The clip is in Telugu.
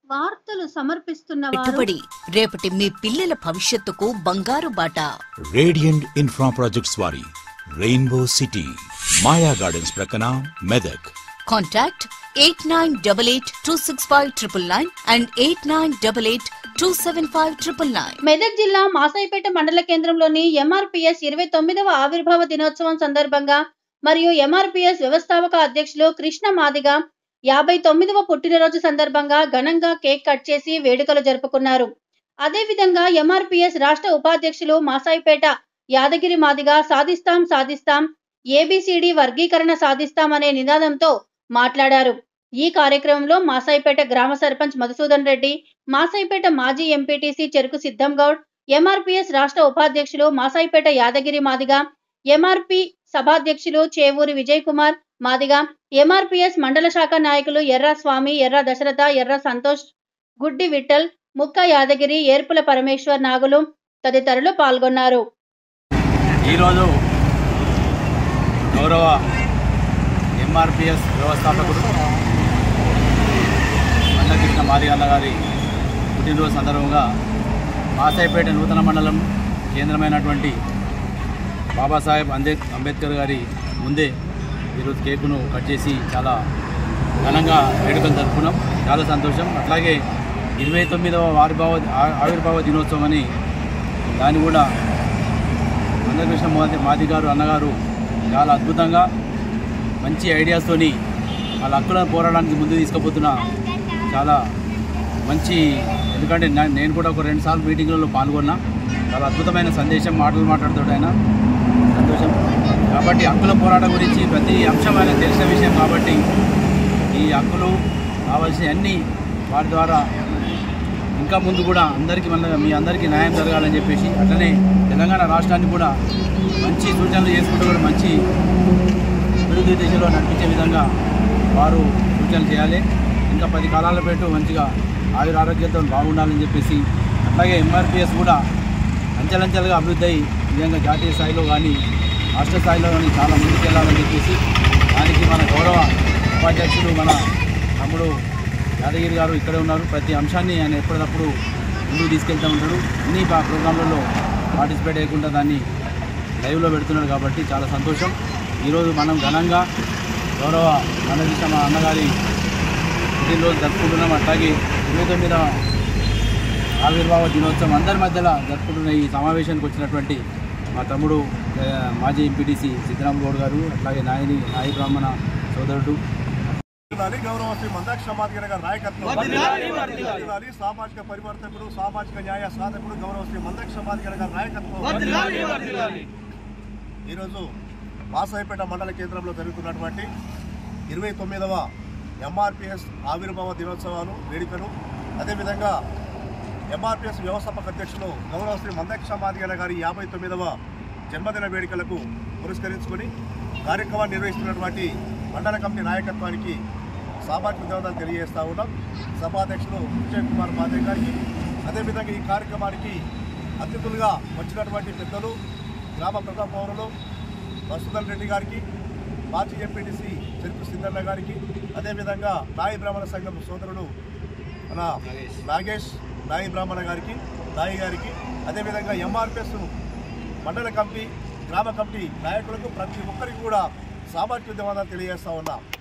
వార్తలు సమర్పిస్తున్న వారు పెట్టుబడి రేపటి మీ పిల్లల భవిష్యత్తుకు బంగారు బాట రేడియంట్ ఇన్ఫ్రా ప్రాజెక్ట్స్ వారి రెయిన్బో సిటీ మాయా గార్డెన్స్ ప్రక్కన Medak contact eight nine double eight two six five triple nine and eight nine double eight two seven five triple nine Medak జిల్లా మాసాయిపేట మండల కేంద్రంలోని ఎంఆర్పిఎస్ ఇరవై తొమ్మిదవ ఆవిర్భావ దినోత్సవం సందర్భంగా మరియు ఎంఆర్పిఎస్ వ్యవస్థాపక అధ్యక్షులు కృష్ణ మాదిగ యాభై తొమ్మిదవ పుట్టినరోజు సందర్భంగా ఘనంగా కేక్ కట్ చేసి వేడుకలు జరుపుకున్నారు అదేవిధంగా ఎంఆర్పిఎస్ రాష్ట్ర ఉపాధ్యక్షులు మాసాయిపేట యాదగిరి మాదిగ సాధిస్తాం సాధిస్తాం ఏబిసిడి వర్గీకరణ సాధిస్తాం అనే నినాదంతో మాట్లాడారు ఈ కార్యక్రమంలో మాసాయిపేట గ్రామ సర్పంచ్ మధుసూదన్ రెడ్డి మాసాయిపేట మాజీ ఎంపీటీసీ చెరుకు సిద్ధం గౌడ్ ఎంఆర్పిఎస్ రాష్ట్ర ఉపాధ్యక్షులు మాసాయిపేట యాదగిరి మాదిగ ఎంఆర్పి సభాధ్యక్షులు చేవూరి విజయ్ కుమార్ మాదిగ ఎంఆర్పిఎస్ మండల శాఖ నాయకులు ఎర్ర స్వామి ఎర్ర దశరథ ఎర్ర సంతోష్ గుడ్డి విఠల్ ముక్క యాదగిరి ఏర్పుల పరమేశ్వర్ నాగులు తదితరులు పాల్గొన్నారు ఈరోజు గౌరవ ఎంఆర్పిఎస్ వ్యవస్థాపకుడు మందకృష్ణ మాదిగన్న గారి పుట్టినరోజు సందర్భంగా మాసాయిపేట నూతన మండలం కేంద్రమైనటువంటి బాబాసాహెబ్ అంబే అంబేద్కర్ గారి ముందే ఈరోజు కేకును కట్ చేసి చాలా ఘనంగా వేడుకలు జరుపుకున్నాం చాలా సంతోషం అట్లాగే ఇరవై తొమ్మిదవ ఆవిర్భావ ఆ- ఆవిర్భావ దినోత్సవం అని దాన్ని కూడా మందకృష్ణ మాది మాది గారు అన్నగారు చాలా అద్భుతంగా మంచి ఐడియాస్తోని వాళ్ళ హక్కులను పోరాడానికి ముందు తీసుకుపోతున్న చాలా మంచి ఎందుకంటే నా- నేను కూడా ఒక రెండు సార్లు మీటింగ్లలో పాల్గొన్నా చాలా అద్భుతమైన సందేశం మాటలు మాట్లాడుతాడు ఆయన సంతోషం కాబట్టి హక్కుల పోరాటం గురించి ప్రతి అంశం ఆయన తెలిసిన విషయం కాబట్టి ఈ హక్కులు కావాల్సిన అన్ని వారి ద్వారా ఇంకా ముందు కూడా అందరికీ మన మీ అందరికీ న్యాయం జరగాలని చెప్పేసి అట్లనే తెలంగాణ రాష్ట్రాన్ని కూడా మంచి సూచనలు చేసుకుంటూ కూడా మంచి అభివృద్ధి దిశలో నడిపించే విధంగా వారు సూచనలు చేయాలి ఇంకా పది కాలాల పాటు మంచిగా ఆయుర ఆరోగ్యంతో బాగుండాలని చెప్పేసి అట్లాగే ఎంఆర్పిఎస్ కూడా అంచెలంచెలుగా అభివృద్ధి అయ్యి నిజంగా జాతీయ స్థాయిలో కానీ రాష్ట్ర స్థాయిలో కానీ చాలా ముందుకు వెళ్ళాలని చెప్పేసి దానికి మన గౌరవ ఉపాధ్యక్షుడు మన తమ్ముడు యాదగిరి గారు ఇక్కడే ఉన్నారు ప్రతి అంశాన్ని ఆయన ఎప్పటికప్పుడు ముందుకు తీసుకెళ్తూ ఉంటాడు అన్ని పా- ప్రోగ్రాంలలో పార్టిసిపేట్ చేయకుండా దాన్ని లైవ్లో పెడుతున్నాడు కాబట్టి చాలా సంతోషం ఈరోజు మనం ఘనంగా గౌరవ మనకృష్ణ మా అన్నగారి పుట్టినరోజు జరుపుకుంటున్నాం అట్లాగే ఇరవై తొమ్మిదవ ఆవిర్భావ దినోత్సవం అందరి మధ్యలో జరుపుకుంటున్న ఈ సమావేశానికి వచ్చినటువంటి మా తమ్ముడు ఆ, మాజీ ఎంపీటీసీ సిద్ధరామ గౌడ్ గారు అట్లాగే నాయని నాయి బ్రాహ్మణ సోదరుడు వర్ధిల్లాలి గౌరవ శ్రీ మందాక్ష మాదిగర గారి నాయకత్వం వర్ధిల్లాలి సామాజిక పరివర్తకుడు సామాజిక న్యాయ సాధకుడు గౌరవ శ్రీ మందాక్ష మాదిగర గారి నాయకత్వం ఈరోజు వాసాయిపేట మండల కేంద్రంలో జరుగుతున్నటువంటి ఇరవై తొమ్మిదవ ఎంఆర్పిఎస్ ఆవిర్భావ దినోత్సవాలు వేడుకలు అదేవిధంగా ఎంఆర్పిఎస్ వ్యవస్థాపక అధ్యక్షులు గౌరవ శ్రీ మందక్ష మాదిగల గారి యాభై తొమ్మిదవ జన్మదిన వేడుకలకు పురస్కరించుకొని కార్యక్రమాన్ని నిర్వహిస్తున్నటువంటి మండల కమిటీ నాయకత్వానికి సామాజిక ధన్యవాదాలు తెలియజేస్తా ఉన్నాం సభాధ్యక్షులు విజయ్ కుమార్ మాదే గారికి అదేవిధంగా ఈ కార్యక్రమానికి అతిథులుగా వచ్చినటువంటి పెద్దలు గ్రామ ప్రజా పౌరులు వసుధన్ రెడ్డి గారికి మాజీ ఎంపీటీసీ చెరుకు సిద్ధన్న గారికి అదేవిధంగా నాయి బ్రాహ్మణ సంఘం సోదరుడు మన నాగేష్ నాయి బ్రాహ్మణ గారికి నాయి గారికి అదేవిధంగా ఎంఆర్పిఎస్ మండల కమిటీ గ్రామ కమిటీ నాయకులకు ప్రతి ఒక్కరికి కూడా సామాజిక ధన్యవాదాలు తెలియజేస్తా ఉన్నా